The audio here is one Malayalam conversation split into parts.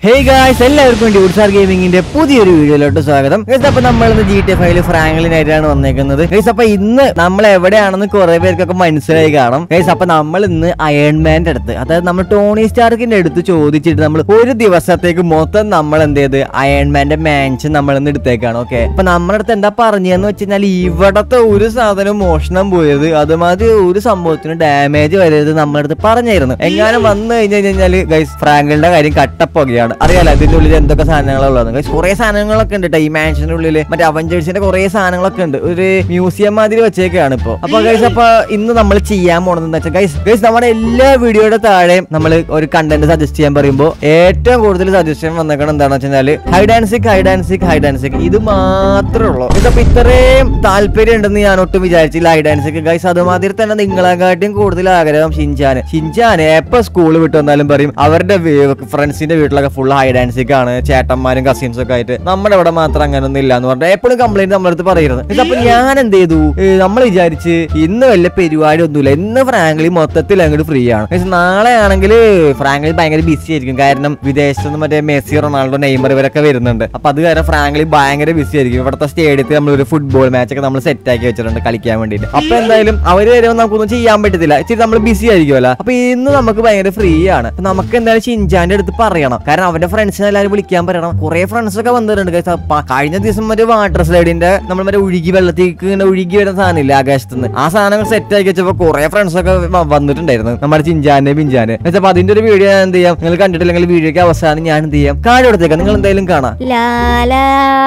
ഹേയ് ഗായ്സ് എല്ലാവർക്കും ഡ്യൂട്ട്സാർ ഗെയിമിംഗിന്റെ പുതിയൊരു വീഡിയോയിലോട്ട് സ്വാഗതം ഗൈസ് അപ്പൊ നമ്മൾ ഇന്ന് ജി ടി എഫ് ഐയിൽ ഫ്രാങ്ക്ലിനായിട്ടാണ് വന്നേക്കുന്നത് ഗൈസ് അപ്പൊ ഇന്ന് നമ്മൾ എവിടെയാണെന്ന് കുറെ പേർക്കൊക്കെ മനസ്സിലായി കാണും ഗൈസ് അപ്പൊ നമ്മൾ ഇന്ന് അയൺമാന്റെ അടുത്ത് അതായത് നമ്മൾ ടോണി സ്റ്റാർക്കിന്റെ അടുത്ത് ചോദിച്ചിട്ട് നമ്മൾ ഒരു ദിവസത്തേക്ക് മൊത്തം നമ്മൾ എന്ത് ചെയ്ത് അയൺമാന്റെ മാൻഷൻ നമ്മൾ ഇന്ന് എടുത്തേക്കാണ് ഓക്കെ അപ്പൊ നമ്മുടെ അടുത്ത് എന്താ പറഞ്ഞതെന്ന് വെച്ച് കഴിഞ്ഞാൽ ഇവിടത്തെ ഒരു സാധനം മോഷണം പോയത് അതുമാതിരി ഒരു സംഭവത്തിന് ഡാമേജ് വരരുത് നമ്മുടെ അടുത്ത് പറഞ്ഞായിരുന്നു എങ്ങാനും വന്നു കഴിഞ്ഞു കഴിഞ്ഞാല് ഗൈസ് ഫ്രാങ്കിളിന്റെ കാര്യം കട്ടപ്പുകയാണ് അറിയാലോ അതിന്റെ ഉള്ളിൽ എന്തൊക്കെ സാധനങ്ങളാണ് ഉള്ളത് ഗൈസ് കുറെ സാധനങ്ങളൊക്കെ ഉണ്ട് കേട്ടോ ഈ മാൻഷന്റെ ഉള്ളിൽ മറ്റേ അവഞ്ചേഴ്സിന്റെ കുറെ സാധനങ്ങളൊക്കെ ഉണ്ട് ഒരു മ്യൂസിയം മാതിരി വെച്ചേക്കാണ് ഇപ്പൊ അപ്പൊ ഗൈസ് അപ്പൊ ഇന്ന് നമ്മൾ ചെയ്യാൻ പോണെന്ന് വെച്ചാൽ ഗൈസ് ഗൈസ് നമ്മുടെ എല്ലാ വീഡിയോയുടെ താഴെ നമ്മൾ ഒരു കണ്ടന്റ് സജസ്റ്റ് ചെയ്യാൻ പറയുമ്പോൾ ഏറ്റവും കൂടുതൽ സജഷൻ വന്നേക്കണം എന്താണെന്ന് വെച്ചാൽ hide and seek hide and seek hide and seek ഇത് മാത്രമേ ഉള്ളൂ ഇതപ്പോ ഇത്രയും താല്പര്യം ഉണ്ടെന്ന് ഞാൻ ഒട്ടും വിചാരിച്ചില്ല ഹൈഡ് ആൻഡ് സിക്ക് ഗൈസ് അതുമാതിരി തന്നെ നിങ്ങളെക്കാട്ടിയും കൂടുതൽ ആഗ്രഹം ഷിൻചാന് ഷിൻചാന് എപ്പോ സ്കൂൾ വിട്ട് വന്നാലും പറയും അവരുടെ ഫ്രണ്ട്സിന്റെ വീട്ടിലൊക്കെ ഫുൾ ഹൈഡ് ആൻഡ് സിക്ക് ആണ് ചേട്ടന്മാരും കസിൻസും ഒക്കെ ആയിട്ട് നമ്മുടെ ഇവിടെ മാത്രം അങ്ങനൊന്നും ഇല്ല എന്ന് പറഞ്ഞാൽ എപ്പോഴും കംപ്ലൈന്റ് നമ്മുടെ അടുത്ത് പറയരുത് ഇതപ്പോ ഞാൻ എന്ത് ചെയ്തു നമ്മൾ വിചാരിച്ച് ഇന്ന് വല്ല പരിപാടി ഒന്നുമില്ല ഇന്ന് ഫ്രാങ്ക്ലി മൊത്തത്തിൽ അങ്ങോട്ട് ഫ്രീ ആണ് പക്ഷെ നാളെ ആണെങ്കിൽ ഫ്രാങ്ക്ലി ഭയങ്കര ബിസി ആയിരിക്കും കാരണം വിദേശത്ത് നിന്ന് മറ്റേ മെസ്സി റൊണാൾഡോ നെയ്മർ ഇവരൊക്കെ വരുന്നുണ്ട് അപ്പൊ അത് കാരണം ഫ്രാങ്ക്ലി ഭയങ്കര ബിസി ആയിരിക്കും ഇവിടുത്തെ സ്റ്റേഡിയത്തിൽ നമ്മൾ ഒരു ഫുട്ബോൾ മാച്ച് ഒക്കെ നമ്മൾ സെറ്റ് ആക്കി വെച്ചിട്ടുണ്ട് കളിക്കാൻ വേണ്ടിയിട്ട് അപ്പൊ എന്തായാലും അവര് വരുമ്പോൾ നമുക്കൊന്നും ചെയ്യാൻ പറ്റത്തില്ല ഇച്ചിരി നമ്മൾ ബിസി ആയിരിക്കുമല്ലോ അപ്പൊ ഇന്ന് നമുക്ക് ഭയങ്കര ഫ്രീ ആണ് അപ്പൊ നമുക്ക് എന്തായാലും ഷിൻജാന്റെ അടുത്ത് പറയണം കാരണം അവന്റെ ഫ്രണ്ട്സിനെ എല്ലാവരും വിളിക്കാൻ പറയണം കുറെ ഫ്രണ്ട്സ് ഒക്കെ വന്നിട്ടുണ്ട് guys. അപ്പൊ കഴിഞ്ഞ ദിവസം മറ്റേ വാട്ടർ സ്ലൈഡിന്റെ നമ്മൾ മറ്റേ ഒഴുകി വെള്ളത്തേക്ക് ഇങ്ങനെ ഒഴുകി വരുന്ന സാധനം ഇല്ല ആകാശത്തുനിന്ന് ആ സാധനങ്ങൾ സെറ്റ് ആക്കി വെച്ചപ്പോ കുറെ ഫ്രണ്ട്സ് ഒക്കെ വ- വന്നിട്ടുണ്ടായിരുന്നു നമ്മുടെ ചിഞ്ചാനെ പിഞ്ചാന് അപ്പൊ അതിന്റെ ഒരു വീഡിയോ ഞാൻ എന്ത് ചെയ്യാം നിങ്ങൾ കണ്ടിട്ടില്ലെങ്കിൽ വീഡിയോക്ക് അവസാനം ഞാൻ എന്ത് ചെയ്യാം കാർഡ് കൊടുത്തേക്കാം നിങ്ങൾ എന്തായാലും കാണാം ലാ ലാ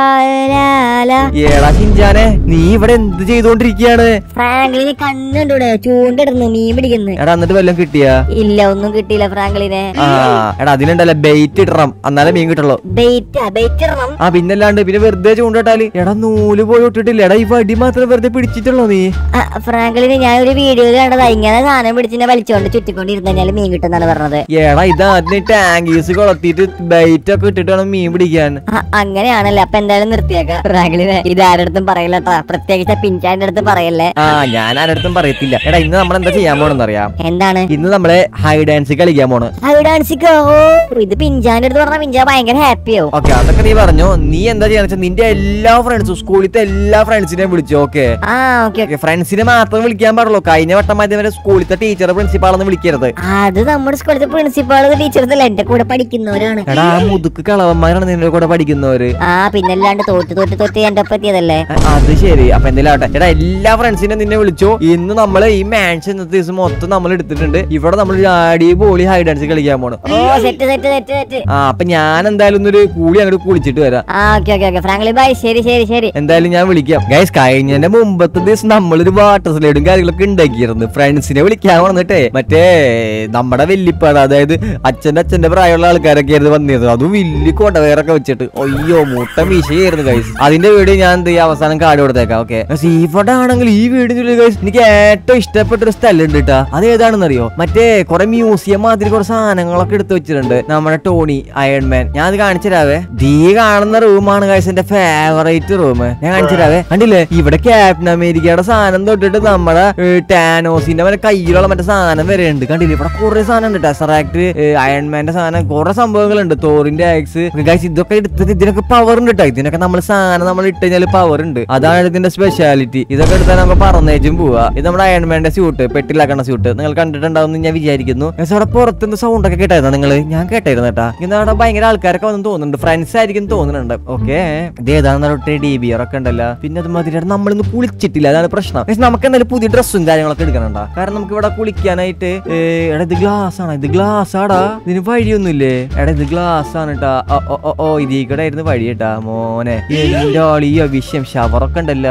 ലാ ലാ. ഏടാ ചിഞ്ചാനെ നീ ഇവിടെ എന്ത് ചെയ്തോണ്ടിരിക്കയാണ് ഫ്രാങ്ക്ലിന് കണ്ണുണ്ടൂടെ ചൂണ്ടിടുന്നു മീൻ പിടിക്കുന്നു എടാ എന്നിട്ട് വല്ലതും കിട്ടിയാ ഇല്ല ഒന്നും കിട്ടിയില്ല ഫ്രാങ്ക്ലിനെ ആ എടാ അതിനുണ്ടല്ലോ ബെയ്റ്റ് ഇടണം എന്നാലേ മീൻ കിട്ടുള്ളൂ ബെയ്റ്റ് ബെയ്റ്റ് ഇടണം ആ പിന്നല്ലാണ്ട് പിന്നെ വെറുതെ ചൂണ്ടിട്ടാല് എടാ നൂല് പോയി ഇട്ടിട്ടില്ല എടാ ഈ വടി മാത്രം വെറുതെ പിടിച്ചിട്ടുള്ളൂ നീ ആ, ഫ്രാങ്ക്ലിന് ഞാൻ ഒരു വീഡിയോയിൽ കണ്ടതാ ഇങ്ങനെ സാധനം പിടിച്ചിനെ വലിച്ചോണ്ട് ചുറ്റിക്കൊണ്ടിരുന്ന് കഴിഞ്ഞാൽ മീൻ കിട്ടുന്നാണ് പറഞ്ഞത് എടാ ഇതാ അതിന് ടാങ്കീസ് കൊളത്തിട്ട് ബൈറ്റ് ഒക്കെ ഇട്ടിട്ട് വേണം മീൻ പിടിക്കാൻ ആ, അങ്ങനെയാണല്ലേ അപ്പൊ എന്തായാലും നിർത്തിയേക്കാം ഫ്രാങ്ക്ലിന് ഇത് ആരുടെ പറയില്ലട്ടാ പ്രത്യേകിച്ച് ആ പിഞ്ചാന്റെ അടുത്ത് പറയല്ലേ ആ ഞാൻ ആരടുത്തും പറയത്തില്ല എടാ ഇന്ന് നമ്മൾ എന്താ ചെയ്യാൻ പോണെന്ന് അറിയാം എന്താണ് ഇന്ന് നമ്മള് ഹൈ ഡാൻസ് കളിക്കാൻ പോണ് ഡാൻസിക്കോ ഇത് പിഞ്ചാന്റെ അടുത്ത് പറഞ്ഞാൽ പിഞ്ചാ ഭയങ്കര ഹാപ്പിയോ ഓക്കെ അതൊക്കെ നീ പറഞ്ഞു നീ എന്താ ചെയ്യാന്ന് വെച്ചാൽ നിന്റെ എല്ലാ ഫ്രണ്ട്സും സ്കൂളിലത്തെ എല്ലാ ഫ്രണ്ട്സിനെയും വിളിച്ചു ഓക്കെ ആ ഓക്കെ ഓക്കെ ഫ്രണ്ട്സിനെ മാത്രം വിളിക്കാൻ പാടുള്ളൂ കഴിഞ്ഞ വട്ടം മാറ്റി വരെ സ്കൂളിലത്തെ ടീച്ചർ പ്രിൻസിപ്പാളൊന്നും വിളിക്കരുത് അത് നമ്മുടെ സ്കൂളിലത്തെ പ്രിൻസിപ്പാൾ ടീച്ചർസല്ല എന്റെ കൂടെ പഠിക്കുന്നവരാണ് എടാ ആ മുതുക്ക് കളവന്മാരാണ് നിന്റെ കൂടെ പഠിക്കുന്നവര് ആ പിന്നല്ലാണ്ട് തോറ്റ് തോറ്റ് തോറ്റ് എന്റെ ഒപ്പം എത്തിയതല്ലേ അ- അത് ശരി അപ്പൊ എന്തെങ്കിലും ആവട്ടെ എടാ എല്ലാ ഫ്രണ്ട്സിനെ നിന്നെ വിളിച്ചു ഇന്ന് നമ്മള് ഈ മാൻഷൻ ഇന്നത്തെ ദിവസം മൊത്തം നമ്മൾ എടുത്തിട്ടുണ്ട് ഇവിടെ നമ്മൾ ഒരു അടിപൊളി ഹൈ ഡാൻസ് കളിക്കാൻ പോണ് ഓ സെറ്റ് സെറ്റ് സെറ്റ് സെറ്റ് ആ അപ്പൊ ഞാൻ എന്തായാലും ഒന്നൊരു കൂടി അങ്ങോട്ട് കുളിച്ചിട്ട് വരാം ആ okay okay okay frankly bye ശരി ശരി ശരി എന്തായാലും ഞാൻ വിളിക്കാം ഗൈസ് കഴിഞ്ഞതിന്റെ മുമ്പത്തെ ദിവസം നമ്മളൊരു വാട്ടർ സ്ലൈഡും കാര്യങ്ങളൊക്കെ ഉണ്ടാക്കിയിരുന്നു ഫ്രണ്ട്സിനെ വിളിക്കാൻ വന്നിട്ടേ മറ്റേ നമ്മുടെ വെല്ലിപ്പാട് അതായത് അച്ഛന്റെ അച്ഛന്റെ പ്രായമുള്ള ആൾക്കാരൊക്കെ ആയിരുന്നു വന്നിരുന്നത് അതും വലിയ കൊടവേറൊക്കെ വെച്ചിട്ട് അയ്യോ മുട്ട മീശയായിരുന്നു ഗൈസ് അതിന്റെ വീഡിയോ ഞാൻ എന്ത് ചെയ്യാം അവസാനം കാർഡ് കൊടുത്തേക്കാം ഓക്കെ ഇവിടെ ആണെങ്കിൽ ഈ വീടിന്റെ ഗൈസ് എനിക്ക് ഏറ്റവും ഇഷ്ടപ്പെട്ട ഒരു സ്ഥലം ഉണ്ട് കേട്ടാ അത് ഏതാണെന്ന് അറിയോ മറ്റേ കുറെ മ്യൂസിയം മാതിരി കുറെ സാധനങ്ങളൊക്കെ എടുത്തു വെച്ചിട്ടുണ്ട് നമ്മുടെ ടോണി അയൺമാൻ ഞാൻ അത് കാണിച്ചു തരാവേ ദീ കാണുന്ന റൂമാണ് ഗൈസ് എന്റെ ഫേവറേറ്റ് റൂം ഞാൻ കാണിച്ചു തരാവേ കണ്ടില്ലേ ഇവിടെ ക്യാപ്റ്റൻ അമേരിക്കയുടെ സാധനം തൊട്ടിട്ട് നമ്മുടെ ഏഹ്, ടാനോസിന്റെ മറ്റേ കയ്യിലുള്ള മറ്റേ സാധനം വരെ ഉണ്ട് കണ്ടില്ലേ ഇവിടെ കുറെ സാധനം ഉണ്ട് ടെസറാക്ട് അയൺമാന്റെ സാധനം കുറെ സംഭവങ്ങളുണ്ട് തോറിന്റെ ആക്സ് ഗൈസ് ഇതൊക്കെ എടുത്തിട്ട് ഇതിനൊക്കെ പവർ ഉണ്ട് കേട്ടോ ഇതിനൊക്കെ നമ്മൾ സാധനം നമ്മൾ ഇട്ട് കഴിഞ്ഞാൽ പവർ ഉണ്ട് അതാണ് ഇതിന്റെ സ്പെഷ്യാലിറ്റി ഇതൊക്കെ എടുത്താൽ നമുക്ക് പറന്നേച്ചും പോവാ ഇത് നമ്മുടെ അയൺമാന്റെ സ്യൂട്ട് പെട്ടിലാക്കണ സ്യൂട്ട് നിങ്ങൾ കണ്ടിട്ടുണ്ടാവും എന്ന് ഞാൻ വിചാരിക്കുന്നു പക്ഷെ അവിടെ പുറത്തുനിന്ന് സൗണ്ട് ഒക്കെ കേട്ടായിരുന്നു നിങ്ങൾ ഞാൻ കേട്ടായിരുന്നു കേട്ടാ ഇന്ന് അവിടെ ഭയങ്കര ആൾക്കാരൊക്കെ വന്നു തോന്നുന്നുണ്ട് ഫ്രണ്ട്സ് ആയിരിക്കും തോന്നുന്നുണ്ട് ഓക്കെ ഇത് ഏതാണെന്ന് ഡി ബി ആർ ഒക്കെ ഉണ്ടല്ലോ പിന്നെ അത് മതി നമ്മളിന്ന് കുളിച്ചിട്ടില്ല അതാണ് പ്രശ്നം പക്ഷെ നമുക്ക് എന്തായാലും പുതിയ ഡ്രസ്സും കാര്യങ്ങളൊക്കെ എടുക്കണണ്ട കാരണം നമുക്ക് ഇവിടെ കുളിക്കാനായിട്ട് ഏ, എടാ ഇത് ഗ്ലാസ് ആണ് ഇത് ഗ്ലാസ് ആടാ ഇതിന് വഴിയൊന്നുമില്ലേ എടാ ഇത് ഗ്ലാസ് ആണ് കേട്ടാ ഓ ഓ, ഓ ഓ ഇതീ കൂടെ ആയിരുന്നു വഴി കേട്ടാ മോനെ എന്റെ ആളിയോ വിഷയം ഷവറൊക്കെ ഉണ്ടല്ലോ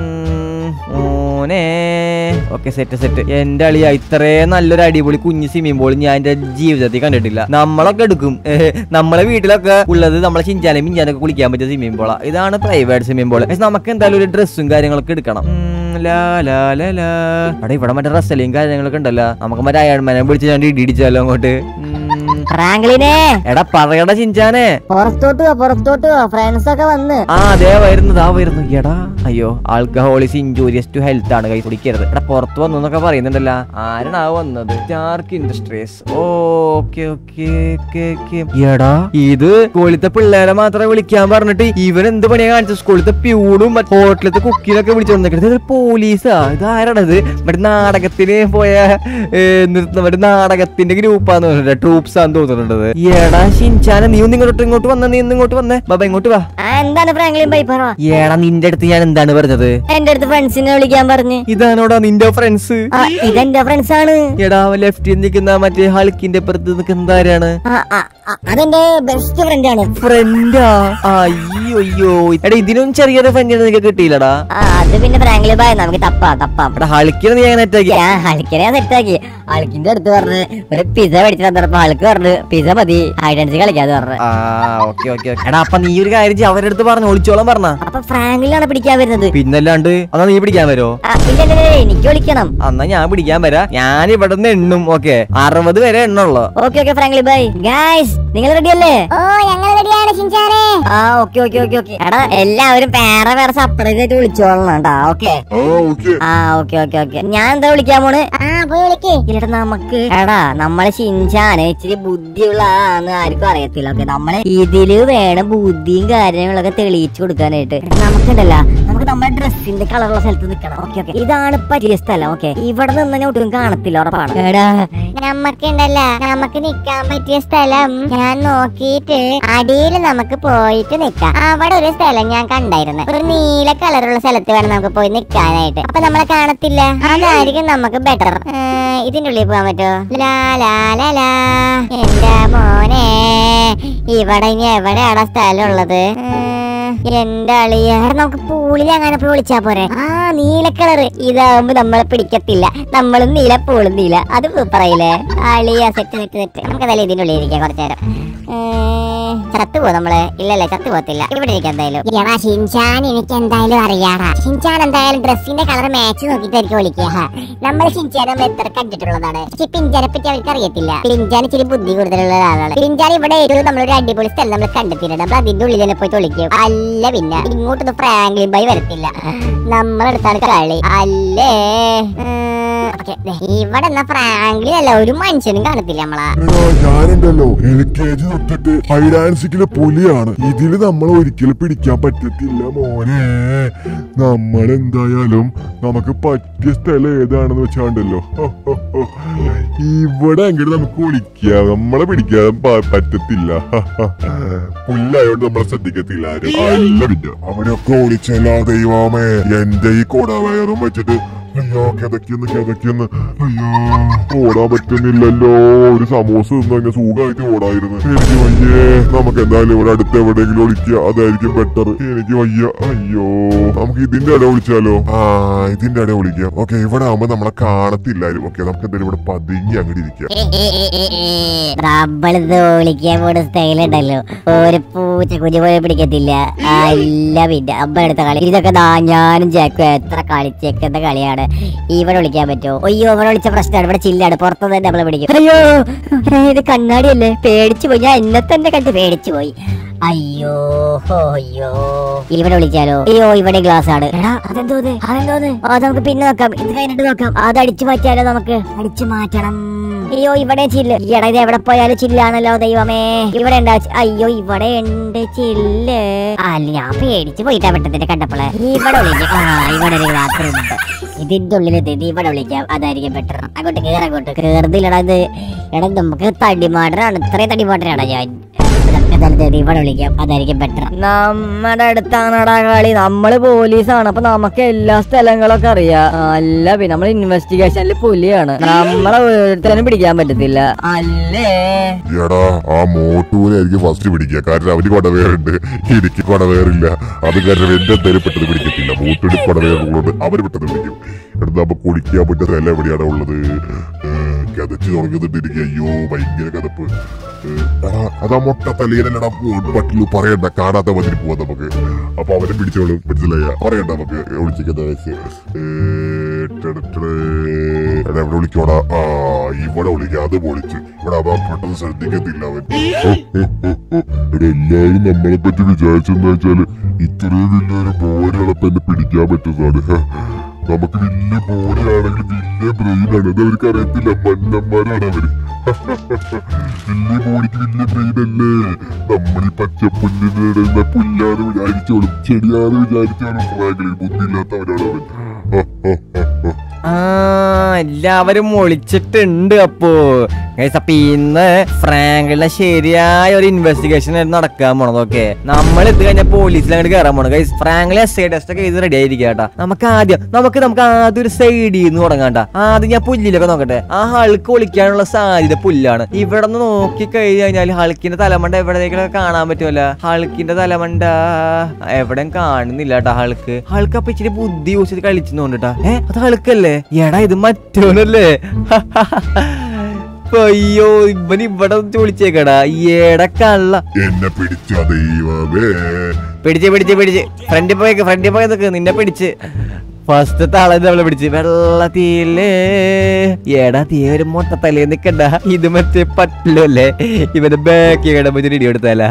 ഉം, മോനെ ഓക്കെ സെറ്റ് സെറ്റ് എന്റെ അളിയ ഇത്രയും നല്ലൊരു അടിപൊളി കുഞ്ഞു സ്വിമ്മിംഗ് പൂൾ ഞാൻ എന്റെ ജീവിതത്തിൽ കണ്ടിട്ടില്ല നമ്മളൊക്കെ എടുക്കും ഏഹ്, നമ്മളെ വീട്ടിലൊക്കെ ഉള്ളത് നമ്മളെ ചിഞ്ചാനും മിഞ്ചാനൊക്കെ കുളിക്കാൻ പറ്റിയ സ്വിമ്മിംഗ് പൂളാ ഇതാണ് പ്രൈവറ്റ് സ്വിമ്മിംഗ് പൂൾ പക്ഷെ നമുക്ക് എന്തായാലും ഒരു ഡ്രസ്സും കാര്യങ്ങളൊക്കെ എടുക്കണം ഉം, ലാ, ലാ, ലാ, ലാ. എടാ ഇവിടെ മറ്റേ റസലിയും കാര്യങ്ങളൊക്കെ ഉണ്ടല്ലോ നമുക്ക് മറ്റേ അയൺമാനെ വിളിച്ച് ഞാൻ ഇടിച്ചാലോ അങ്ങോട്ട് ഉം, ഫ്രാങ്ക്ലിനെ എടാ പറയടാ ചിഞ്ചാനെ പുറത്തോട്ട് പോ പുറത്തോട്ട് പോ ഫ്രണ്ട്സ് ഒക്കെ വന്ന് ആ അതെ വരുന്നത് ആ വരുന്നു എടാ അയ്യോ ആൽക്കഹോളിസ് ഇഞ്ചൂരിയസ് ടു ഹെൽത്ത് ആണ് കൈ കുടിക്കരുത് എടാ പുറത്ത് വന്നു എന്നൊക്കെ പറയുന്നുണ്ടല്ലോ ആരാണ് ആ വന്നത് സ്റ്റാർക്ക് ഇൻഡസ്ട്രീസ് ഓക്കെ ഓക്കെ എടാ ഇത് സ്കൂളിലത്തെ പിള്ളേരെ മാത്രമേ വിളിക്കാൻ പറഞ്ഞിട്ട് ഇവൻ എന്ത് പണിയാ കാണിച്ചത് സ്കൂളിലത്തെ പ്യൂണും ഹോട്ടലത്തെ കുക്കിനൊക്കെ വിളിച്ചു വന്നിട്ട് ഇത് പോലീസാ ഇത് ആരാണത് മറ്റേ നാടകത്തിന് പോയ ഏ, നിർത്തുന്ന മറ്റേ നാടകത്തിന്റെ ഗ്രൂപ്പാന്ന് തോന്നുന്നുണ്ട് ട്രൂപ്സ് ആന്ന് തോന്നുന്നുണ്ടത് എടാ ഷിൻചാന നീ ഒന്ന് ഇങ്ങോട്ട് ഇങ്ങോട്ട് വന്ന നീ ഒന്ന് ഇങ്ങോട്ട് വന്നേ ബാബ ഇങ്ങോട്ട് വാ ആ എന്താണ് ഫ്രാങ്ക്ലിൻ ബൈ പറ ഏടാ നിന്റെ അടുത്ത് ഞാൻ എന്താണ് പറഞ്ഞത് എന്റെ അടുത്ത് ഫ്രണ്ട്സിനെ വിളിക്കാൻ പറഞ്ഞു ഇതാണോടാ നിന്റെ ഫ്രണ്ട്സ് ആ ഇതെന്റെ ഫ്രണ്ട്സ് ആണ് എടാ ലെഫ്റ്റിൽ നിൽക്കുന്ന മറ്റേ ഹൾക്കിന്റെ അപ്പുറത്ത് നിൽക്കുന്ന ആരാണ് ആ, ആ, ആ, അതെന്റെ ബെസ്റ്റ് ഫ്രണ്ട് ആണ് ഫ്രണ്ടാ അയ്യോ അയ്യോ എടാ ഇതിനും ചെറിയൊരു ഫ്രണ്ടിനെ നിനക്ക് കിട്ടിയില്ലടാ ആ അത് പിന്നെ ഫ്രാങ്ക്ലിൻ ബൈ നമുക്ക് തപ്പാം തപ്പാം എടാ ഹൾക്കിനെ നീ അങ്ങനെ അറ്റാക്കി ഞാൻ ഹളിക്കനെ സെറ്റാക്കി ഹളിക്കിന്റെ അടുത്ത് പറഞ്ഞ് ഒരു പിസ മേടിച്ചു തന്നപ്പോ ഹൾക്ക് പറഞ്ഞു പിസ മതി ഐഡൻസി കളിക്കാതെ പറഞ്ഞു ആ ഓക്കെ ഓക്കെ എടാ അപ്പൊ നീ ഒരു കാര്യം ചെയ്യ് അവരുടെ അടുത്ത് പറഞ്ഞു ഒളിച്ചോളം പറഞ്ഞ അപ്പൊ ഫ്രാങ്ക്ലിനാണ് പിടിക്കാൻ വരുന്നത് പിന്നല്ലാണ്ട് എന്നാ നീ പിടിക്കാൻ വരുമോ ആ, ഇല്ല, ഇല്ല, ഇല്ല, എനിക്ക് വിളിക്കണം എന്നാ ഞാൻ പിടിക്കാൻ വരാം ഞാൻ ഇവിടെ നിന്ന് എണ്ണും ഓക്കെ അറുപത് വരെ എണ്ണുള്ളൂ okay okay frankly bye guys നിങ്ങൾ റെഡി അല്ലേ ഓ ഞങ്ങൾ റെഡിയാണ് ചിഞ്ചാനെ ആ ഓക്കെ ഓക്കെ ഓക്കെ ഓക്കെ എടാ എല്ലാവരും വേറെ വേറെ സെപ്പറേറ്റ് ആയിട്ട് വിളിച്ചോളണം കേട്ടാ ഓക്കെ ആ ഓക്കെ ഓക്കെ ഓക്കെ ഞാൻ എന്താ വിളിക്കാൻ പോണ് ആ പോയി വിളിക്ക് ഇല്ലടാ നമുക്ക് എടാ നമ്മളെ ഷിൻചാന് ഇച്ചിരി ബുദ്ധിയുള്ളതാന്ന് ആർക്കും അറിയത്തില്ല ഓക്കെ നമ്മളെ ഇതില് വേണം ബുദ്ധിയും കാര്യങ്ങളൊക്കെ തെളിയിച്ചു കൊടുക്കാനായിട്ട് എടാ, നമുക്കുണ്ടല്ല നമുക്ക് നമ്മുടെ ഡ്രസ്സിന്റെ കളറുള്ള സ്ഥലത്ത് നിൽക്കണം ഓക്കെ ഓക്കെ ഇതാണ് പറ്റിയ സ്ഥലം ഓക്കെ ഇവിടെ നിന്ന് ഒട്ടും കാണത്തില്ല ഉറപ്പാണ് എടാ നമ്മക്കുണ്ടല്ല നമുക്ക് നിക്കാൻ പറ്റിയ സ്ഥലം ഞാൻ നോക്കിയിട്ട് അടിയിൽ നമുക്ക് പോയിട്ട് നിക്കാം അവിടെ ഒരു സ്ഥലം ഞാൻ കണ്ടായിരുന്നു ഒരു നീല കളറുള്ള സ്ഥലത്ത് വേണം നമുക്ക് പോയി നിക്കാനായിട്ട് അപ്പൊ നമ്മളെ കാണത്തില്ല അതായിരിക്കും നമുക്ക് ബെറ്റർ ഇതിന്റെ ഉള്ളിൽ പോകാൻ പറ്റുമോ ലാ ലാ ലാ ലാ എന്റെ മോനെ ഇവിടെ ഇനി എവിടെയാണ് സ്ഥലം ഉള്ളത് എന്റെ അളിയ നമുക്ക് പൂളിൽ അങ്ങനെ പോയി വിളിച്ചാ പോരെ ആ നീല കളറ് ഇതാവുമ്പോ നമ്മളെ പിടിക്കത്തില്ല നമ്മളും നീല പൂളും നീല അത് പറയില്ലേ അളിയ സെറ്റ് സെറ്റ് സെറ്റ് നമുക്ക് എന്തായാലും ഇതിന്റെ ഉള്ളിൽ ഇരിക്കാം കുറച്ചു നേരം ചത്തു പോ നമ്മള് ഇല്ലല്ലേ ചത്തു പോകത്തില്ല ഇവിടെ ഇരിക്കാം എന്തായാലും എടാ ഷിൻചാൻ എനിക്ക് എന്തായാലും അറിയാടാ ഷിൻചാൻ എന്തായാലും ഡ്രസ്സിന്റെ കളർ മാച്ച് നോക്കിട്ടായിരിക്കും വിളിക്കുക നമ്മൾ ഷിൻചാൻ നമ്മൾ എത്ര കണ്ടിട്ടുള്ളതാണ് പക്ഷെ പിഞ്ചാനെ പറ്റി അവർക്ക് അറിയത്തില്ല പിഞ്ചാൻ ഇച്ചിരി ബുദ്ധി കൂടുതലുള്ള ഒരാളാണ് പിഞ്ചാൻ ഇവിടെ ഏറ്റവും നമ്മളൊരു അടിപൊളി സ്ഥലം നമ്മൾ കണ്ടെത്തിയിട്ടുണ്ട് നമ്മൾ അതിന്റെ ഉള്ളിൽ തന്നെ പോയി വിളിക്കും അല്ല പിന്നെ ഇങ്ങോട്ടൊന്നും ഫ്രാങ്ക്ലിൻ ബൈ വരത്തില്ല നമ്മളെടുത്താണ് കളി അല്ലേ ഉം, okay, ദേ, ഇവിടെ എന്നാ ഫ്രാങ്ക്ലിൻ അല്ല ഒരു മനുഷ്യനും കാണത്തില്ല നമ്മളാ എടാ, ഞാനുണ്ടല്ലോ എൽ കെ ജി തൊട്ടിട്ട് ഹൈഡാൻസിക്കിലെ പുലിയാണ് ഇതില് നമ്മൾ ഒരിക്കലും പിടിക്കാൻ പറ്റത്തില്ല മോനെ നമ്മൾ എന്തായാലും നമുക്ക് പറ്റിയ സ്ഥലം ഏതാണെന്ന് വെച്ചാണ്ടല്ലോ ഹോ, ഹോ, ഹോ. ഇവിടെ എങ്ങനെ നമുക്ക് വിളിക്കാം നമ്മളെ പിടിക്കാൻ പ- പറ്റത്തില്ല ഹ, ഹ. പുല്ലായോണ്ട് നമ്മളെ ശ്രദ്ധിക്കത്തില്ല ആരും അല്ല പിന്നെ അവരൊക്കെ വിളിച്ചല്ല ദൈവമേ എന്റെ ഈ കോടാവയറും വെച്ചിട്ട് അയ്യോ കിതയ്ക്കുന്നു കിതയ്ക്കുന്നു അയ്യോ ഓടാൻ പറ്റുന്നില്ലല്ലോ ഒരു സമൂസ തിന്നു കഴിഞ്ഞാൽ സുഖമായിട്ട് ഓടായിരുന്നു എനിക്ക് വയ്യേ നമുക്ക് എന്തായാലും ഇവിടെ അടുത്ത് എവിടെയെങ്കിലും ഒളിക്കുക അതായിരിക്കും ബെറ്റർ എനിക്ക് വയ്യ അയ്യോ നമുക്ക് ഇതിന്റെ ഇട വിളിച്ചാലോ ആ ഇതിന്റെ ഇട വിളിക്കാം ഓക്കെ ഇവിടെ ആവുമ്പോ നമ്മളെ കാണത്തില്ലാരും ഓക്കെ നമുക്ക് എന്തായാലും ഇവിടെ പതുങ്ങി അങ്ങോട്ട് ഇരിക്കാം നമ്മളിത് വിളിക്കാൻ പോണ സ്റ്റൈലുണ്ടല്ലോ ഒരു പൂച്ച കുഞ്ഞു പോലെ പിടിക്കത്തില്ല അല്ല പിന്നെ അമ്മ എടുത്ത കളി ഇതൊക്കെ ദാ ഞാനും ജാക്കും എത്ര കളിച്ചേക്കുന്ന കളിയാണ് ഇവിടെ വിളിക്കാൻ പറ്റുമോ അയ്യോ ഇവിടെ വിളിച്ച പ്രശ്നമാണ് ഇവിടെ ചില്ലാണ് പുറത്തു തന്നെ നമ്മളെ പിടിക്കും അയ്യോ ഏ, ഇത് കണ്ണാടിയല്ലേ പേടിച്ചു പോയി ഞാൻ എന്നെ തന്നെ കണ്ട് പേടിച്ചു പോയി അയ്യോ ഹോ, അയ്യോ ഇവിടെ വിളിച്ചാലോ അയ്യോ ഇവിടെ ഗ്ലാസ് ആണ് എടാ അതെന്തോന്ന് അതെന്തോന്ന് ആ നമുക്ക് പിന്നെ നോക്കാം ഇത് കഴിഞ്ഞിട്ട് നോക്കാം അത് അടിച്ചു മാറ്റിയാലോ നമുക്ക് അടിച്ചു മാറ്റണം അയ്യോ ഇവിടെ ചില്ല് ഈയിടെ ഇത് എവിടെ പോയാലും ചില്ലാണല്ലോ ദൈവമേ ഇവിടെ ഉണ്ടാ അയ്യോ ഇവിടെ ഉണ്ട് ചില്ല് അല്ല ഞാൻ പേടിച്ചു പോയിട്ടാ പെട്ടതിന്റെ കണ്ടപ്പോള് ഇവിടെ വിളിക്കാം ആ ഇവിടെ ഒരു ബാത്റൂം ഉണ്ട് ഇതിന്റെ ഉള്ളിൽ ഇത് ഇവിടെ വിളിക്കാം അതായിരിക്കും ബെറ്റർ അങ്ങോട്ട് കേറ അങ്ങോട്ട് കേറുന്നില്ലടാ ഇത് എടാ നമുക്ക് തടിമാടനാണ് ഇത്രയും തടിമാടനാണ് ഞാൻ ഇതൊക്കെ തന്നെ ഇത് ഇവിടെ വിളിക്കാം അതായിരിക്കും ബെറ്റർ നമ്മുടെ അടുത്താണടാ കളി നമ്മള് പോലീസാണ് അപ്പൊ നമുക്ക് എല്ലാ സ്ഥലങ്ങളൊക്കെ അറിയാം അല്ല പിന്നെ നമ്മൾ ഇൻവെസ്റ്റിഗേഷനിൽ പുലിയാണ് നമ്മളെ ഒരുത്തനും പിടിക്കാൻ പറ്റത്തില്ല അല്ലേ എടാ ആ മോട്ടൂനെ എനിക്ക് ഫസ്റ്റ് പിടിക്കുക കാരണം അവന് കൊടവേറുണ്ട് എനിക്ക് കൊടവേറില്ല അത് കാരണം എന്റെ എന്തായാലും പെട്ടെന്ന് പിടിക്കത്തില്ല മോട്ടൂന് കൊടവേറുള്ളതുകൊണ്ട് അവര് പെട്ടെന്ന് പിടിക്കും എടുത്ത് നമുക്ക് കുളിക്കാൻ പറ്റുന്ന സ്ഥലം എവിടെയാണ് ഉള്ളത് ഏഹ്, കിതച്ച് തുടങ്ങുന്നുണ്ട് എനിക്ക് അയ്യോ ഭയങ്കര കിതപ്പ് ഏഹ്, എടാ അതാ മൊട്ട തലയിലല്ലടാ പറ്റുള്ളൂ പറയണ്ട കാണാത്ത മതിരി പോവാം നമുക്ക് അപ്പൊ അവനെ പിടിച്ചോളും മനസ്സിലായ പറയണ്ട നമുക്ക് ഒളിച്ചിരിക്കുന്ന വയസ്സ് ഏഹ്, ടെടട്ടെ. എടാ, എവിടെ വിളിക്കോടാ ആ ഇവിടെ വിളിക്കാം അത് പൊളിച്ച് ഇവിടെ അവ പെട്ടെന്ന് ശ്രദ്ധിക്കത്തില്ല അവൻ ഓ, ഓ, ഓ, ഓ. എടാ, എല്ലാവരും നമ്മളെ പറ്റി വിചാരിച്ചെന്ന് വെച്ചാല് ഇത്രയും വലിയൊരു ബോഡികളപ്പം എന്നെ പിടിക്കാൻ പറ്റുന്നതാണ് ഹ. നമുക്ക് വലിയ ബോഡിയാണെങ്കിൽ വലിയ ബ്രെയിനാണ് അത് അവർക്ക് അറിയത്തില്ല മന്നന്മാരാണ് അവര് വലിയ ബോഡിക്ക് വലിയ ബ്രെയിനല്ലേ നമ്മൾ ഈ പച്ചപ്പുല്ലിനിടുന്ന പുല്ലാന്ന് വിചാരിച്ചോളും ചെടിയാന്ന് വിചാരിച്ചോളും ഫ്രാങ്കിളിൽ ബുദ്ധിയില്ലാത്തവരാണ് അവൻ ഹ, ഹ, ഹ, ഹ. ആ എല്ലാവരും ഒളിച്ചിട്ടുണ്ട് അപ്പോ ഗൈസ് അപ്പൊ ഇന്ന് ഫ്രാങ്കിളിന്റെ ശരിയായ ഒരു ഇൻവെസ്റ്റിഗേഷൻ നടക്കാൻ പോണത് ഓക്കെ നമ്മൾ ഇത് കഴിഞ്ഞ പോലീസിൽ അങ്ങോട്ട് കയറാൻ പോണം guys frankly S I test ഒക്കെ ഇത് റെഡി ആയിരിക്കും കേട്ടാ നമുക്ക് ആദ്യം നമുക്ക് നമുക്ക് ആദ്യം ഒരു സൈഡിൽ നിന്ന് തുടങ്ങാണ്ട ആദ്യം ഞാൻ പുല്ലിലൊക്കെ നോക്കട്ടെ ആ ഹൾക്ക് ഒളിക്കാനുള്ള സാധ്യത പുല്ലാണ് ഇവിടെ നിന്ന് നോക്കി കഴിഞ്ഞ് കഴിഞ്ഞാൽ ഹൾക്കിന്റെ തലമണ്ട എവിടേക്കൊക്കെ കാണാൻ പറ്റുമല്ല ഹൾക്കിന്റെ തലമണ്ട എവിടെയും കാണുന്നില്ല കേട്ടാ ഹൾക്ക് ഹൾക്ക് അപ്പൊ ഇച്ചിരി ബുദ്ധി യൂസ് ചെയ്ത് കളിച്ചോണ്ടിട്ടാ ഏ അത് ഹൾക്കല്ലേ എടാ ഇത് മറ്റോനല്ലേ അയ്യോ ഇവൻ ഇവിടെ വിളിച്ചേക്കടാ ഏടാ കള്ള എന്നെ പിടിച്ച ദൈവമേ പിടിച്ച് പിടിച്ച് പിടിച്ച് ഫ്രണ്ടിൽ പോയേക്ക് ഫ്രണ്ടിൽ പോയി നിക്ക് നിന്നെ പിടിച്ച് ഫസ്റ്റ് താളെ നമ്മളെ പിടിച്ച് വെള്ളത്തിലേ എടാ തീ ഒരു മുട്ട തലേ നിക്കണ്ട ഇത് മറ്റേ പറ്റില്ലല്ലേ ഇവന്റെ ബാക്കി കിടമ്പോ ഇടി കൊടുത്തല്ല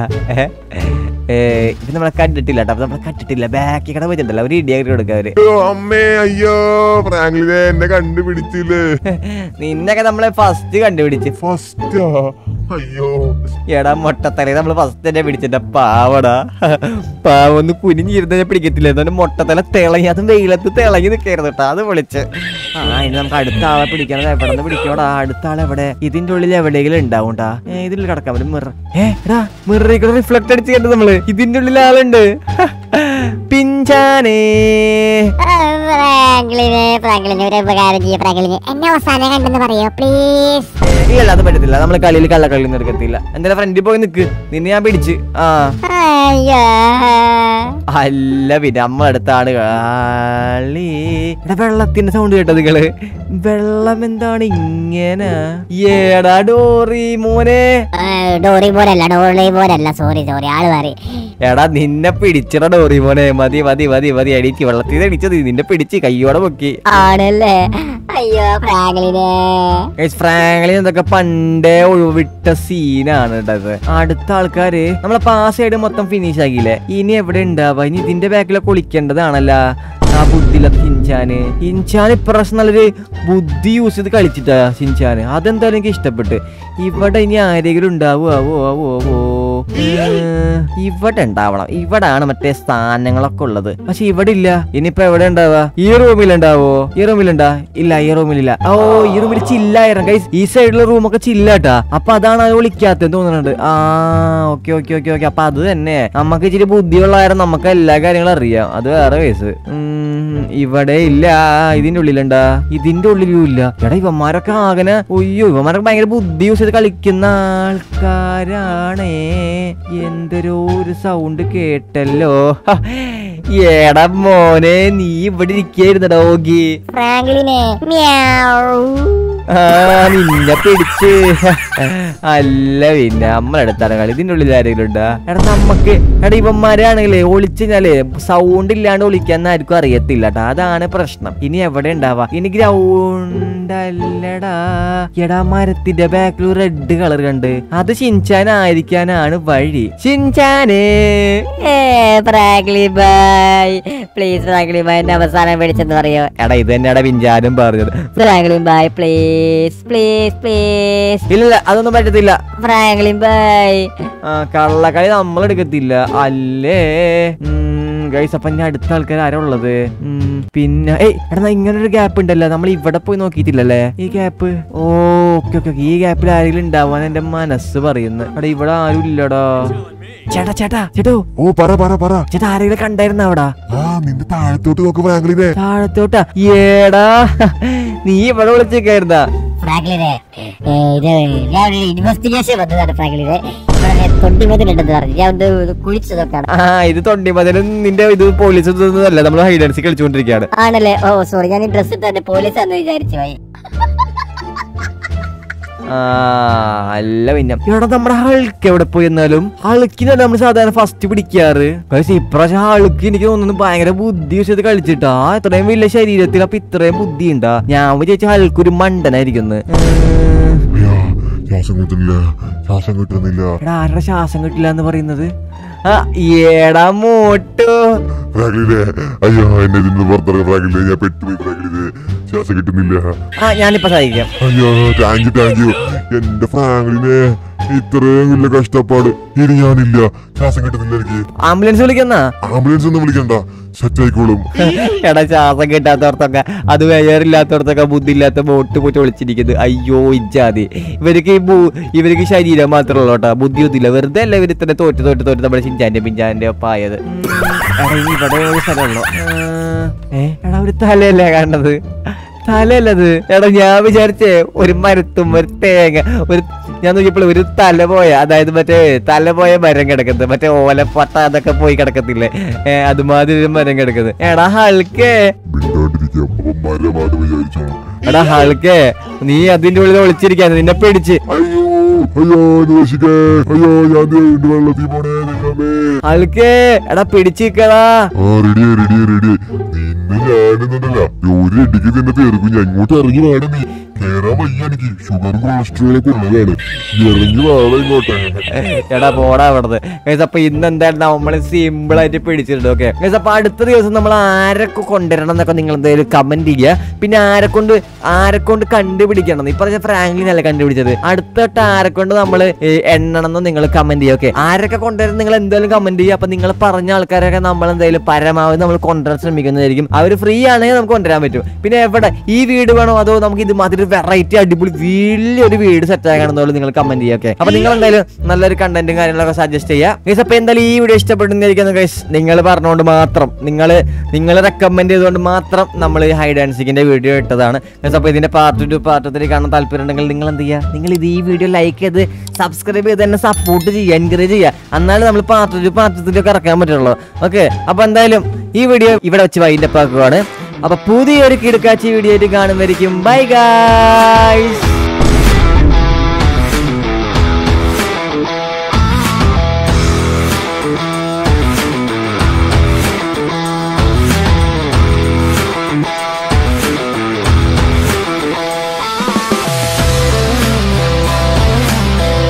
ഇത് നമ്മളെ കണ്ടിട്ടില്ല കേട്ടോ അപ്പൊ നമ്മളെ കണ്ടിട്ടില്ല ബാക്കി കട പോയിട്ടുണ്ടല്ലോ ഒരു ഇടിയാക്കി കൊടുക്കുക അവര് അയ്യോ, അമ്മേ അയ്യോ ഫ്രാങ്ക്ലിനെ എന്നെ കണ്ടുപിടിച്ചില്ലേ നിന്നൊക്കെ നമ്മളെ ഫസ്റ്റ് കണ്ടുപിടിച്ച് ഫസ്റ്റാ അയ്യോ എടാ മൊട്ടത്തല നമ്മള് ഫസ്റ്റ് തന്നെ പിടിച്ചിട്ട പാവടാ പാവൊന്ന് കുനിഞ്ഞിരുന്ന ഞാൻ പിടിക്കത്തില്ല എന്നിട്ട് മൊട്ടത്തല തിളങ്ങി അതും വെയിലത്ത് തിളങ്ങി നിൽക്കരുത് കേട്ടോ അത് വിളിച്ച് ആ ഇനി നമുക്ക് അടുത്ത ആളെ പിടിക്കണം എവിടെ നിന്ന് പിടിക്കണോടാ അടുത്ത ആൾ എവിടെ ഇതിന്റെ ഉള്ളിൽ എവിടെയെങ്കിലും ഉണ്ടാവുംട്ടാ ഏ ഇതിൽ കിടക്കാൻ പറ്റും മിറർ ഏ എടാ മിററിൽ കൂടെ റിഫ്ലക്ട് അടിച്ച് കേട്ടത് നമ്മള് ഇതിന്റെ ഉള്ളിൽ ആളുണ്ട് പിഞ്ചാനേ ഫ്രാങ്ക്ലിനെ ഫ്രാങ്ക്ലിനെ ഒരു ഉപകാരം ചെയ്യ ഫ്രാങ്ക്ലിനെ എന്നെ അവസാനം കണ്ടെന്ന് പറയോ പ്ലീസ് ഇല്ലല്ല അത് പറ്റത്തില്ല നമ്മൾ കളിയിൽ കള്ളക്കളി ഒന്നും എടുക്കത്തില്ല എന്തായാലും ഫ്രണ്ടിൽ പോയി നിക്ക് നിന്നെ ഞാൻ പിടിച്ച് ആ അയ്യോ അല്ല പിന്നെ അമ്മ അടുത്താണ് കളി എടാ വെള്ളത്തിന്റെ സൗണ്ട് കേട്ടോ നിങ്ങള് വെള്ളം എന്താണ് ഇങ്ങനെ ഏടാ ഡോറി മോനെ ആ, ഡോറി പോലല്ല ഡോറി പോലല്ല സോറി സോറി ആള് മാറി എടാ നിന്നെ പിടിച്ചട ഡോറി മോനെ മതി മതി മതി മതി അടിച്ച് വെള്ളത്തിൽ നിന്ന് അടിച്ചത് നിന്നെ പിടിച്ച് കയ്യോടെ പൊക്കി ആണല്ലേ അയ്യോ ഫ്രാങ്ക്ലിനെ Guys, ഫ്രാങ്ക്ലിൻ എന്തൊക്കെ പണ്ടേ ഒഴിവിട്ട സീനാണ് കേട്ടത് അടുത്ത ആൾക്കാര് നമ്മളെ പാസ് സൈഡ് മൊത്തം ഫിനിഷ് ആക്കിയില്ലേ ഇനി എവിടെ ഉണ്ടാവുക ഇനി ഇതിന്റെ ബാക്കിലൊക്കെ ഒളിക്കേണ്ടതാണല്ല ആ ബുദ്ധിയില്ല ഹിൻചാന് ഹിൻചാൻ ഇപ്രാവശ്യം നല്ലൊരു ബുദ്ധി യൂസ് ചെയ്ത് കളിച്ചിട്ടാ ഹിൻചാന് അതെന്തായാലും എനിക്ക് ഇഷ്ടപ്പെട്ട് ഇവിടെ ഇനി ആരെങ്കിലും ഉണ്ടാവോ ആവോ ആവോ ആവോ ഉം, ഇവിടെ ഉണ്ടാവണം ഇവിടാണ് മറ്റേ സ്ഥാനങ്ങളൊക്കെ ഉള്ളത് പക്ഷെ ഇവിടെ ഇല്ല ഇനിയിപ്പോ എവിടെ ഉണ്ടാവുക ഈ റൂമിൽ ഉണ്ടാവോ ഈ റൂമിലുണ്ടാ ഇല്ല ഈ റൂമിലില്ല ഓ ഈ റൂമിൽ ചില്ലായിരം ഗൈസ് ഈ സൈഡിലെ റൂമൊക്കെ ചില്ലാട്ടാ അപ്പൊ അതാണ് അത് വിളിക്കാത്തെന്ന് തോന്നുന്നുണ്ട് ആ ഓക്കെ ഓക്കെ ഓക്കെ ഓക്കെ അപ്പൊ അത് തന്നെ നമുക്ക് ഇച്ചിരി ബുദ്ധിയുള്ള കാരണം നമുക്ക് എല്ലാ കാര്യങ്ങളും അറിയാം അത് വേറെ കേസ് ഇവിടെ ഇല്ല ഇതിന്റെ ഉള്ളിലുണ്ടാ ഇതിന്റെ ഉള്ളിലും ഇല്ല എടാ ഇവന്മാരൊക്കെ ആകനെ ഒയ്യോ ഇവന്മാരൊക്കെ ഭയങ്കര ബുദ്ധി യൂസ് ചെയ്ത് കളിക്കുന്ന ആൾക്കാരാണേ എന്തൊരു ഒരു സൗണ്ട് കേട്ടല്ലോ ഹ, എടാ മോനെ നീ ഇവിടെ ഇരിക്കായിരുന്നടാ ഓഗി ഫ്രാങ്ക്ലിനെ മ്യാവ് ആ നിന്നെ പിടിച്ച് അല്ല പിന്നെ നമ്മളെടുത്താണ് കളി ഇതിന്റെ ഉള്ളിൽ ആരെങ്കിലും ഉണ്ടാ എടാ നമ്മക്ക് എടാ ഇവന്മാരാണെങ്കിലേ ഒളിച്ച് കഴിഞ്ഞാലേ സൗണ്ട് ഇല്ലാണ്ട് ഒളിക്കാന്ന് ആർക്കും അറിയത്തില്ല ട്ടാ അതാണ് പ്രശ്നം ഇനി എവിടെ ഉണ്ടാവാ ഇനി ഗ്രൗണ്ട് അല്ലടാ എടാ മരത്തിന്റെ ബാക്കിൽ റെഡ് കളർ കണ്ട് അത് ഷിൻചാനായിരിക്കാനാണ് വഴി ഷിൻചാനേ frankly bye please frankly bye എന്നെ അവസാനം പിടിച്ചെന്ന് പറയോ എടാ ഇത് തന്നെയാടാ പിഞ്ചാനും പറഞ്ഞത് frankly bye please please please ഇല്ല അതൊന്നും പറ്റത്തില്ല ഫ്രാങ്ക്ലി ബായ് ആ കള്ളക്കളി നമ്മൾ എടുക്കത്തില്ല അല്ലേ ഗൈസ് അപ്പൊ ഞാൻ അടുത്ത ആൾക്കാർ ആരാ ഉള്ളത് ഉം, പിന്നെ ഏയ് എടാ ഇങ്ങനെ ഒരു ഗ്യാപ്പ് ഉണ്ടല്ലോ നമ്മൾ ഇവിടെ പോയി നോക്കിയിട്ടില്ലല്ലേ ഈ ഗ്യാപ്പ് ഓ ഓക്കെ ഓക്കെ ഈ ഗ്യാപ്പിൽ ആരെങ്കിലും ഉണ്ടാവാൻ എന്റെ മനസ്സ് പറയുന്നു എടാ ഇവിടെ ആരും ഇല്ലടാ ചേട്ടാ ചേട്ടാ ചേട്ടോ ഓ പറ പറ പറ ചേട്ടാ ആരെങ്കിലും കണ്ടായിരുന്ന അവിടെ ആ നിന്റെ താഴത്തോട്ട് നോക്ക് ഫ്രാങ്ക്ലിനെ താഴത്തോട്ടാ ഏടാ നീ ഇവിടെ വിളിച്ചേക്കായിരുന്നാ ഫ്രാങ്ക്ലിനെ ഏ, ഇത് ഞാൻ ഒരു ഇൻവെസ്റ്റിഗേഷൻ വന്നതാണ് ഫ്രാങ്ക്ലിനെ ഇവിടെ തൊണ്ടി മുതലുണ്ടെന്ന് പറഞ്ഞു ഞാൻ ഒന്ന് കുഴിച്ചു നോക്കാണ് ആ ഇത് തൊണ്ടി മതിലും നിന്റെ ഇത് പോലീസ് ഇതൊന്നുമല്ല നമ്മൾ ഹൈഡൻസി കളിച്ചുകൊണ്ടിരിക്കുകയാണ് ആണല്ലേ ഓ സോറി ഞാൻ ഈ ഡ്രസ് ഇട്ട് തന്നെ പോലീസാന്ന് വിചാരിച്ചു പോയി ആ അല്ല പിന്നെ ഇവിടെ നമ്മുടെ ഹൾക്ക് എവിടെ പോയി എന്നാലും ഹൾക്കിനല്ല നമ്മൾ സാധാരണ ഫസ്റ്റ് പിടിക്കാറ് പക്ഷെ ഇപ്രാവശ്യം ഹൾക്ക് എനിക്ക് തോന്നുന്നു ഭയങ്കര ബുദ്ധി വെച്ചത് കളിച്ചിട്ടാ ഇത്രയും വലിയ ശരീരത്തിൽ അപ്പൊ ഇത്രയും ബുദ്ധി ഉണ്ടാ ഞാൻ വിചാരിച്ച ഹൾക്ക് ഒരു മണ്ടനായിരിക്കുന്നു അയ്യോ ശ്വാസം കിട്ടുന്നില്ല ശ്വാസം കിട്ടുന്നില്ല എടാ ആരുടെ ശ്വാസം കിട്ടില്ല എന്ന് പറയുന്നത് ആ ഏടാ മോട്ടോ ഫ്രാങ്കിലിനെ അയ്യോ എന്നെ ഇതിന് പുറത്തിറങ്ങി ഫ്രാങ്കിലിനെ ഞാൻ പെട്ടുപോയി ഫ്രാങ്കിലിനെ ശ്വാസം കിട്ടുന്നില്ല ആ ഞാനിപ്പോ സഹായിക്കാം അയ്യോ താങ്ക് യു താങ്ക് യു എന്റെ ഫ്രാങ്കിലിനെ ഇത്രയും വലിയ കഷ്ടപ്പാട് ഇനി ഞാനില്ല ശ്വാസം കിട്ടുന്നില്ല എനിക്ക് ആംബുലൻസ് വിളിക്കുന്ന ആംബുലൻസ് ഒന്നും വിളിക്കണ്ട സെറ്റ് ആയിക്കോളും എടാ ശ്വാസം കിട്ടാത്തവർക്കൊക്കെ അത് വയ്യാറില്ലാത്തവർക്കൊക്കെ ബുദ്ധിയില്ലാത്ത ബോട്ട് പോയിട്ട് വിളിച്ചിരിക്കുന്നത് അയ്യോ ഇജാതി ഇവർക്ക് ഈ ബു- ഇവർക്ക് ശരീരം മാത്രമേ ഉള്ളൂ കേട്ടോ ബുദ്ധി ഒന്നുമില്ല വെറുതെ അല്ല ഇവർ ഇത്ര തോറ്റ് തോറ്റ് തോറ്റ് നമ്മുടെ ചിഞ്ചാന്റെ പിഞ്ചാന്റെ ഒപ്പം ആയത് ഉം. എടാ ഇനി ഇവിടെ ഒരു സ്ഥലമുള്ളൂ ഏ എടാ ഒരു തലയല്ലേ കാണുന്നത് തലയല്ലത് എടാ ഞാൻ വിചാരിച്ചേ ഒരു മരത്തും ഒരു തേങ്ങ ഒരു ഞാൻ നോക്കിയപ്പോൾ ഒരു തല പോയ അതായത് മറ്റേ തല പോയ മരം കിടക്കുന്നത് മറ്റേ ഓലപ്പട്ട അതൊക്കെ പോയി കിടക്കത്തില്ലേ ഏ, അതുമാതിരി ഒരു മരം കിടക്കുന്നത് എടാ ഹൾക്കേ മിണ്ടാണ്ടിരിക്കാം അപ്പൊ മരമാണ് വിചാരിച്ചോ എടാ ഹൾക്കേ നീ അതിന്റെ ഉള്ളിൽ ഒളിച്ചിരിക്കാന്ന് നിന്നെ പിടിച്ച് അയ്യോ അയ്യോ നശിക്കേ അയ്യോ ഞാൻ ദേ എന്റെ വെള്ളത്തിൽ പോണേ നിങ്ങളെ ഹൾക്കേ എടാ പിടിച്ചിക്കടാ ആ റെഡി റെഡി റെഡി നിന്നെ ഞാനെന്നല്ല ഒരു ഇടിക്ക് തന്നെ തീർക്കും ഞാൻ ഇങ്ങോട്ട് ഇറങ്ങി വേണം നീ കേറാൻ വയ്യ എനിക്ക് ഷുഗർ കൊളസ്ട്രോൾ ഒക്കെ ഉള്ളതാണ് ഇറങ്ങി വേണം ഇങ്ങോട്ട് എടാ പോടാ അവിടുന്ന് ഗൈസ് അപ്പൊ ഇന്ന് എന്തായാലും നമ്മൾ സിമ്പിൾ ആയിട്ട് പിടിച്ചിട്ടുണ്ട് ഓക്കെ ഗൈസ് അപ്പൊ അടുത്ത ദിവസം നമ്മൾ ആരൊക്കെ കൊണ്ടുവരണം എന്നൊക്കെ നിങ്ങൾ എന്തായാലും കമന്റ് ചെയ്യുക പിന്നെ ആരെ കൊണ്ട് ആരെ കൊണ്ട് കണ്ടുപിടിക്കണം ഈ പറഞ്ഞ ഫ്രാങ്ക്ലിൻ അല്ല കണ്ടുപിടിച്ചത് അടുത്തോട്ട് ആരെ കൊണ്ട് നമ്മൾ എണ്ണണം എന്ന് നിങ്ങൾ കമന്റ് ചെയ്യുക ഓക്കെ ആരൊക്കെ കൊണ്ടുവരണം നിങ്ങൾ എന്തായാലും കമന്റ് ചെയ്യുക അപ്പൊ നിങ്ങൾ പറഞ്ഞ ആൾക്കാരൊക്കെ നമ്മൾ എന്തായാലും പരമാവധി നമ്മൾ കൊണ്ടുവരാൻ ശ്രമിക്കുന്നതായിരിക്കും അവർ ഫ്രീ ആണെങ്കിൽ നമുക്ക് കൊണ്ടുവരാൻ പറ്റും പിന്നെ എവിടെ ഈ വീട് വേണോ അതോ നമുക്ക് ഇതുമാതിരി വെറൈറ്റി അടിപൊളി വലിയൊരു വീട് സെറ്റ് ആകണമെന്നുള്ളത് നിങ്ങൾ കമന്റ് ചെയ്യുക ഓക്കെ അപ്പൊ നിങ്ങൾ എന്തായാലും നല്ലൊരു കണ്ടന്റും കാര്യങ്ങളൊക്കെ സജസ്റ്റ് ചെയ്യുക ഗൈസ് അപ്പൊ എന്തായാലും ഈ വീഡിയോ ഇഷ്ടപ്പെടുന്നതായിരിക്കുന്നു ഗൈസ് നിങ്ങൾ പറഞ്ഞുകൊണ്ട് മാത്രം നിങ്ങൾ നിങ്ങൾ റെക്കമെൻഡ് ചെയ്തുകൊണ്ട് മാത്രം നമ്മൾ ഈ ഹൈഡ് ആൻഡ് സിക്കിന്റെ വീഡിയോ ഇട്ടതാണ് ഗൈസ് അപ്പൊ ഇതിന്റെ പാർട്ട് ടു പാർട്ട് ത്രീ കാണാൻ താല്പര്യം ഉണ്ടെങ്കിൽ നിങ്ങൾ എന്ത് ചെയ്യുക നിങ്ങൾ ഇത് ഈ വീഡിയോ ലൈക്ക് ചെയ്ത് സബ്സ്ക്രൈബ് ചെയ്ത് തന്നെ സപ്പോർട്ട് ചെയ്യുക എൻകറേജ് ചെയ്യുക എന്നാലും നമ്മൾ പാർട്ട് ടു പാർട്ട് ത്രീ ഒക്കെ ഇറക്കാൻ പറ്റുള്ളൂ ഓക്കെ അപ്പൊ എന്തായാലും ഈ വീഡിയോ ഇവിടെ വെച്ച് വൈൻഡപ്പ് ആക്കുവാണ് അപ്പൊ പുതിയൊരു കിടക്കാച്ചി വീഡിയോ ആയിട്ട് കാണുമായിരിക്കും ബൈ ഗായ്സ്